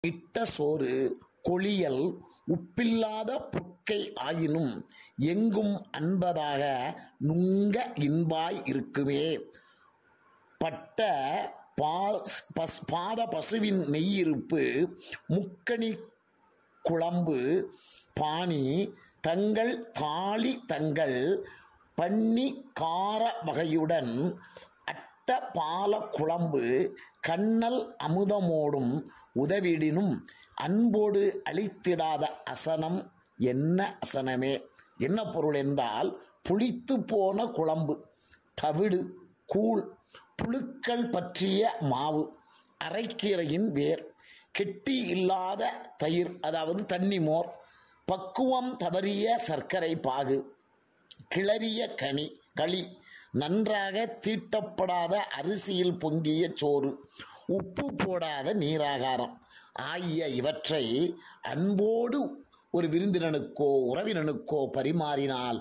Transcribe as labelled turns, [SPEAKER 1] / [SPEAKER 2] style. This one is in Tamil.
[SPEAKER 1] இட்ட சோறு கொளியல் உப்பில்லாத புற்கை ஆயினும் எங்கும் அன்பதாக நுங்க இன்பாய் இருக்குமே பட்ட பா- பஸ்- பாத பசுவின் நெய்யிருப்பு முக்கணி குழம்பு பாணி தங்கள் தாளி தங்கள் பண்ணி கார வகையுடன் அட்ட பால குழம்பு கண்ணல் அமுதமோடும் உதவிடினும் அன்போடு அளித்திடாத அசனம் என்ன அசனமே என்ன பொருள் என்றால் புளித்து போன குழம்பு தவிடு கூழ் புழுக்கள் பற்றிய மாவு அரைக்கீரையின் வேர் கெட்டி இல்லாத தயிர் அதாவது தண்ணி மோர் பக்குவம் தவறிய சர்க்கரை பாகு கிளறிய கனி களி நன்றாக தீட்டப்படாத அரிசியில் பொங்கிய சோறு உப்பு போடாத நீராகாரம் ஆகிய இவற்றை அன்போடு ஒரு விருந்தினனுக்கோ உறவினனுக்கோ பரிமாறினால்